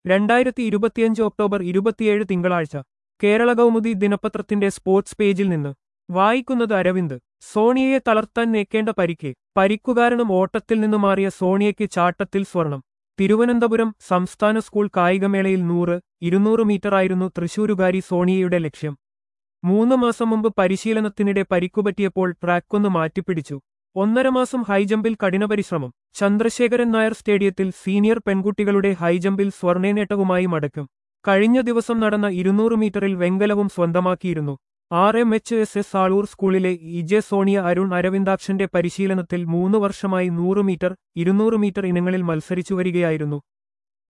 രണ്ടായിരത്തി ഇരുപത്തിയഞ്ച് ഒക്ടോബർ ഇരുപത്തിയേഴ് തിങ്കളാഴ്ച കേരള കൗമുദി ദിനപത്രത്തിന്റെ സ്പോർട്സ് പേജിൽ നിന്ന് വായിക്കുന്നത് അരവിന്ദ് സോണിയയെ തളർത്താൻ നേക്കേണ്ട പരിക്ക് പരിക്കു കാരണം ഓട്ടത്തിൽ നിന്ന് മാറിയ സോണിയയ്ക്ക് ചാട്ടത്തിൽ സ്വർണം തിരുവനന്തപുരം സംസ്ഥാന സ്കൂൾ കായികമേളയിൽ നൂറ് ഇരുന്നൂറ് മീറ്ററായിരുന്നു തൃശൂരുകാരി സോണിയയുടെ ലക്ഷ്യം മൂന്ന് മാസം മുമ്പ് പരിശീലനത്തിനിടെ പരിക്കുപറ്റിയപ്പോൾ ട്രാക്കൊന്ന് മാറ്റിപ്പിടിച്ചു ഒന്നര മാസം ഹൈജമ്പിൽ കഠിനപരിശ്രമം ചന്ദ്രശേഖരൻ നായർ സ്റ്റേഡിയത്തിൽ സീനിയർ പെൺകുട്ടികളുടെ ഹൈജമ്പിൽ സ്വർണ്ണനേട്ടവുമായി മടക്കും കഴിഞ്ഞ ദിവസം നടന്ന ഇരുന്നൂറ് മീറ്ററിൽ വെങ്കലവും സ്വന്തമാക്കിയിരുന്നു R M H S S Aloor സ്കൂളിലെ ഇജെ സോണിയ അരുൺ അരവിന്ദാക്ഷന്റെ പരിശീലനത്തിൽ മൂന്ന് വർഷമായി നൂറ് മീറ്റർ ഇരുന്നൂറ് മീറ്റർ ഇനങ്ങളിൽ മത്സരിച്ചു വരികയായിരുന്നു